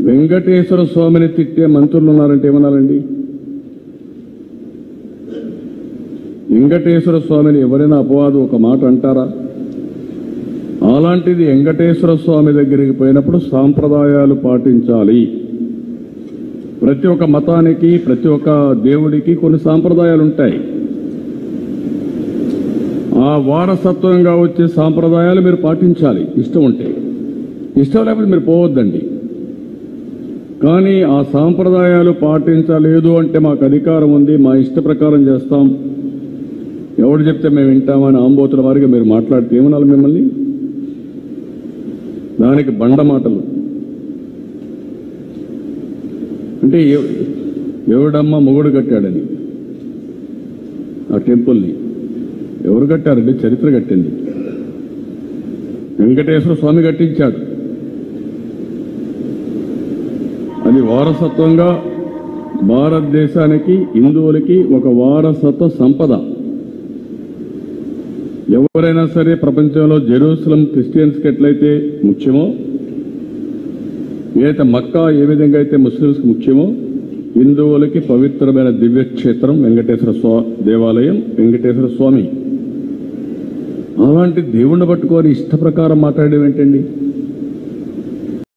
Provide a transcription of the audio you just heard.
వెంకటేశ్వర స్వామిని తిట్టే మంత్రులు ఉన్నారంటే ఏమన్నారండి వెంకటేశ్వర స్వామిని ఎవరైనా అపవాదు ఒక మాట అంటారా అలాంటిది వెంకటేశ్వర స్వామి దగ్గరికి పోయినప్పుడు సాంప్రదాయాలు పాటించాలి ప్రతి ఒక్క మతానికి ప్రతి ఒక్క దేవుడికి కొన్ని సాంప్రదాయాలు ఉంటాయి ఆ వారసత్వంగా వచ్చే సాంప్రదాయాలు మీరు పాటించాలి ఇష్టం ఉంటే ఇష్టం లేకపోతే మీరు పోవద్దండి కానీ ఆ సాంప్రదాయాలు పాటించలేదు అంటే మాకు అధికారం ఉంది మా ఇష్ట ప్రకారం చేస్తాం ఎవడు చెప్తే మేము వింటామని ఆంబోతుల వారిగా మీరు మాట్లాడితే ఏమనాలి మిమ్మల్ని దానికి బండ మాటలు అంటే ఎవ- ఎవడమ్మ మొగుడు కట్టాడని ఆ టెంపుల్ని ఎవరు కట్టారండి చరిత్ర కట్టింది వెంకటేశ్వర స్వామి కట్టించాడు అది వారసత్వంగా భారతదేశానికి హిందువులకి ఒక వారసత్వ సంపద ఎవరైనా సరే ప్రపంచంలో జెరూసలం క్రిస్టియన్స్కి ఎట్లయితే ముఖ్యమో ఏదైతే మక్కా ఏ విధంగా అయితే ముస్లింస్కి ముఖ్యమో హిందువులకి పవిత్రమైన దివ్యక్షేత్రం వెంకటేశ్వర స్వా దేవాలయం వెంకటేశ్వర స్వామి అలాంటి దేవుణ్ణి పట్టుకొని ఇష్ట ప్రకారం మాట్లాడేవి ఏంటండి